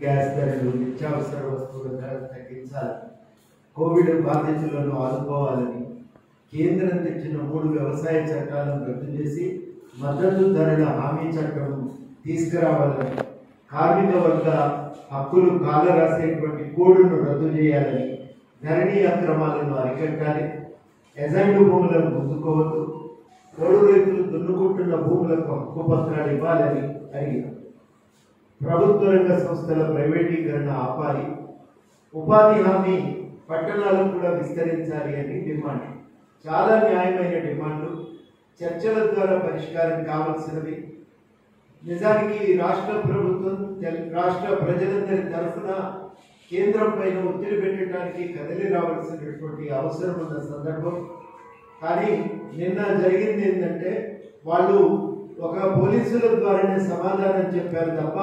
gas ధరలు నిత్యావసర వస్తువుల ధరలు తగ్గించాలి కోవిడ్ బాధితులను ఆదుకోవాలని కేంద్రం తెచ్చిన మూడు వ్యవసాయ చట్టాలను రద్దు చేసి మద్దతు ధరల హామీ చట్టం తీసుకురావాలని కార్మిక వర్గ హక్కులు కాలరాసేటువంటి కోడును రద్దు చేయాలని ధరణి అక్రమాలను అరికట్టాలి ఎజైండ్ భూములను గుంజుకోవద్దు కోడు రైతులు దున్నుకుంటున్న భూములకు హక్కు పత్రాలు ఇవ్వాలని అడిగారు ప్రభుత్వ రంగ సంస్థల ప్రైవేటీకరణ ఆపాలి ఉపాధి హామీ పట్టణాలకు కూడా విస్తరించాలి అని డిమాండ్ చాలా న్యాయమైన డిమాండ్లు చర్చల ద్వారా పరిష్కారం కావాల్సినవి నిజానికి రాష్ట్ర ప్రభుత్వం తెల్- రాష్ట్ర ప్రజలందరి తరఫున కేంద్రం పైన ఒత్తిడి పెట్టడానికి కదిలి రావాల్సినటువంటి అవసరం ఉన్న సందర్భం కానీ నిన్న జరిగింది ఏంటంటే వాళ్ళు ఒక పోలీసుల ద్వారానే సమాధానం చెప్పారు తప్ప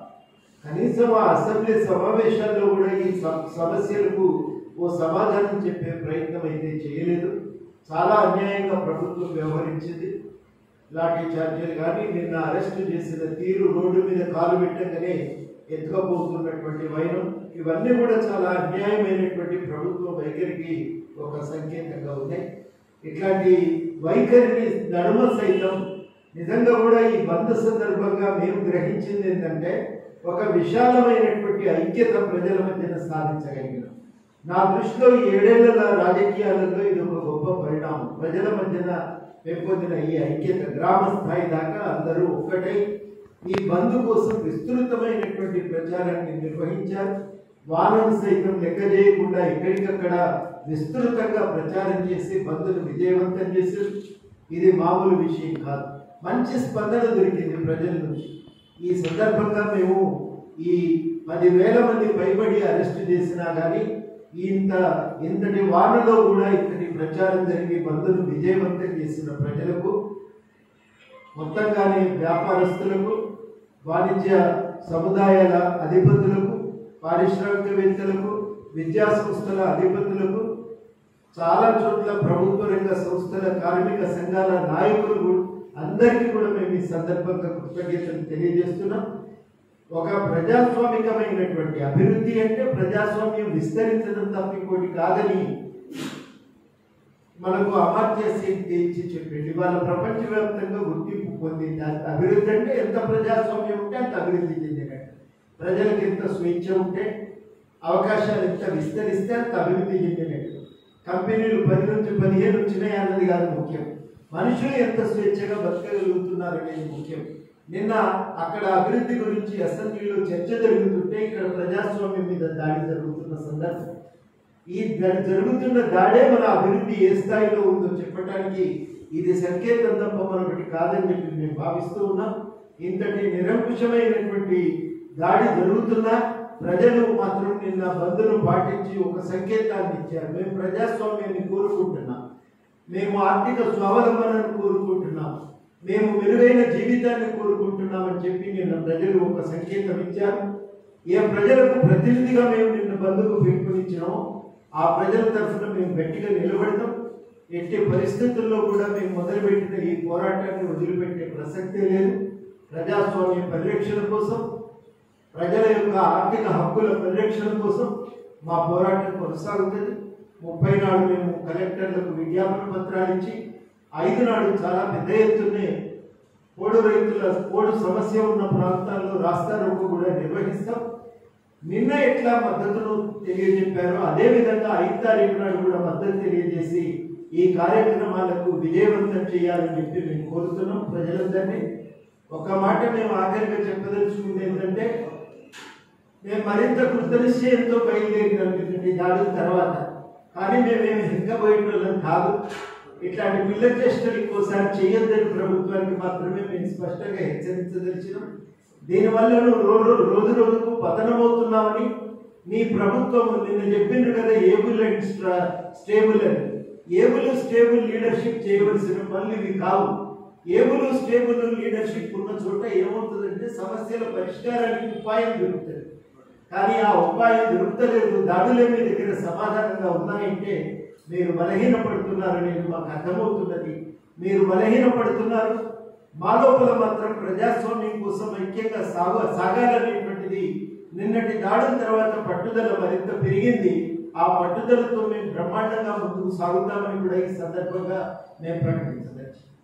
కనీసం ఆ అసెంబ్లీ సమావేశాల్లో కూడా ఈ స- సమస్యలకు ఓ సమాధానం చెప్పే ప్రయత్నం అయితే చేయలేదు చాలా అన్యాయంగా ప్రభుత్వం వ్యవహరించింది లాఠీ చార్జీలు కానీ నిన్న అరెస్ట్ చేసిన తీరు రోడ్డు మీద కాలు పెట్టగానే ఎత్తుకపోతున్నటువంటి వైనం ఇవన్నీ కూడా చాలా అన్యాయమైనటువంటి ప్రభుత్వ వైఖరికి ఒక సంకేతంగా ఉన్నాయి ఇట్లాంటి వైఖరిని నడుమ సైతం నిజంగా కూడా ఈ బంద్ సందర్భంగా మేము గ్రహించింది ఏంటంటే ఒక విశాలమైనటువంటి ఐక్యత ప్రజల మధ్యన సాధించగలిగినాం నా దృష్టిలో ఈ ఏడేళ్ల రాజకీయాలలో ఇది ఒక గొప్ప పరిణామం ప్రజల మధ్యన పెంపొందిన ఈ ఐక్యత గ్రామ స్థాయి దాకా అందరూ ఒక్కటై ఈ బంద్ కోసం విస్తృతమైనటువంటి ప్రచారాన్ని నిర్వహించారు వానను సైతం లెక్క చేయకుండా ఎక్కడికక్కడ విస్తృతంగా ప్రచారం చేసి బంద్ను విజయవంతం చేశారు ఇది మామూలు విషయం కాదు మంచి స్పందన దొరికింది ప్రజల నుంచి ఈ సందర్భంగా మేము ఈ పదివేల మంది పైబడి అరెస్ట్ చేసినా కానీ ఇంత ఇంతటి వానలో కూడా ఇంతటి ప్రచారం జరిగి బంద్ను విజయవంతం చేసిన ప్రజలకు మొత్తంగానే వ్యాపారస్తులకు వాణిజ్య సముదాయాల అధిపతులకు పారిశ్రామికవేత్తలకు విద్యా సంస్థల అధిపతులకు చాలా చోట్ల ప్రభుత్వ రంగ సంస్థల కార్మిక సంఘాల నాయకులు అందరికీ కూడా మేము ఈ సందర్భంగా కృతజ్ఞతలు తెలియజేస్తున్నాం ఒక ప్రజాస్వామికమైనటువంటి అభివృద్ధి అంటే ప్రజాస్వామ్యం విస్తరించడం తప్ప ఇంకోటి కాదని మనకు అమర్త్య సేన్ తేల్చి చెప్పింది వాళ్ళ ప్రపంచవ్యాప్తంగా గుర్తింపు పొందింది అంత అభివృద్ధి అంటే ఎంత ప్రజాస్వామ్యం ఉంటే అంత అభివృద్ధి చెందినట్టు ప్రజలకు ఎంత స్వేచ్ఛ ఉంటే అవకాశాలు ఎంత విస్తరిస్తే అంత అభివృద్ధి చెందినట్టు కంపెనీలు పది నుంచి పదిహేను వచ్చినాయి అన్నది కాదు ముఖ్యం మనుషులు ఎంత స్వేచ్ఛగా బతకగలుగుతున్నారు అనేది ముఖ్యం నిన్న అక్కడ అభివృద్ధి గురించి అసెంబ్లీలో చర్చ జరుగుతుంటే ఇక్కడ ప్రజాస్వామ్యం మీద దాడి జరుగుతున్న సందర్భం ఈ ద- జరుగుతున్న దాడే మన అభివృద్ధి ఏ స్థాయిలో ఉందో చెప్పడానికి ఇది సంకేతం తప్ప మరొకటి కాదని చెప్పి మేము భావిస్తూ ఉన్నాం ఇంతటి నిరంకుశమైనటువంటి దాడి జరుగుతున్నా ప్రజలు మాత్రం నిన్న బంధును పాటించి ఒక సంకేతాన్ని ఇచ్చారు మేము ప్రజాస్వామ్యాన్ని కోరుకుంటున్నాం మేము ఆర్థిక స్వావలంబనను కోరుకుంటున్నాం మేము మెరుగైన జీవితాన్ని కోరుకుంటున్నామని చెప్పి నిన్న ప్రజలు ఒక సంకేతం ఇచ్చారు ఏ ప్రజలకు ప్రతినిధిగా మేము నిన్న బంధుకు పిలుపునిచ్చినామో ఆ ప్రజల తరఫున మేము గట్టిగా నిలబడతాం ఎట్టి పరిస్థితుల్లో కూడా మేము మొదలుపెట్టిన ఈ పోరాటాన్ని వదిలిపెట్టే ప్రసక్తే లేదు ప్రజాస్వామ్య పరిరక్షణ కోసం ప్రజల యొక్క ఆర్థిక హక్కుల పరిరక్షణ కోసం మా పోరాటం కొనసాగుతుంది ముప్పై నాడు మేము కలెక్టర్లకు విజ్ఞాపన పత్రాలు ఇచ్చి ఐదు నాడు చాలా పెద్ద ఎత్తునే పోడు రైతుల పోడు సమస్య ఉన్న ప్రాంతాల్లో రాస్తారోకో కూడా నిర్వహిస్తాం నిన్న ఎట్లా మద్దతును తెలియజెప్పారో అదే విధంగా ఐదు తారీఖు నాడు కూడా మద్దతు తెలియజేసి ఈ కార్యక్రమాలకు విజయవంతం చేయాలని చెప్పి మేము కోరుతున్నాం ప్రజలందరినీ ఒక మాట మేము ఆఖరిగా చెప్పదలుచుకుంది ఏంటంటే మేము మరింత కృతనిశ్చయంతో బయలుదేరినటువంటి దాడుల తర్వాత కానీ మేమేమి హింకపోయిన వాళ్ళం కాదు ఇట్లాంటి పిల్ల చేష్టలు ఇంకోసారి చేయొద్దని ప్రభుత్వానికి మాత్రమే మేము స్పష్టంగా హెచ్చరించదలిచినాం దీనివల్ల నువ్వు రోజు రోజు రోజుకు పతనమవుతున్నామని నీ ప్రభుత్వం నిన్న చెప్పిండ్రు కదా ఏబుల్ అండ్ స్ట్రా- స్టేబుల్ అని ఏబుల్ స్టేబుల్ లీడర్షిప్ చేయవలసిన పనులు ఇవి కావు ఏబుల్ స్టేబుల్ లీడర్షిప్ ఉన్న చోట ఏమవుతుందంటే సమస్యల పరిష్కారానికి ఉపాయం దొరుకుతుంది కానీ ఆ ఉపాయం దొరుకుతలేదు దాడులే మీ దగ్గర సమాధానంగా ఉన్నాయంటే మీరు బలహీనపడుతున్నారనేది మాకు అర్థమవుతున్నది మీరు బలహీనపడుతున్నారు మా లోపల మాత్రం ప్రజాస్వామ్యం కోసం ఐక్యంగా సాగ సాగాలనేటువంటిది నిన్నటి దాడుల తర్వాత పట్టుదల మరింత పెరిగింది ఆ పట్టుదలతో మేము బ్రహ్మాండంగా ముందుకు సాగుతామని కూడా ఈ సందర్భంగా మేము ప్రకటించదచ్చు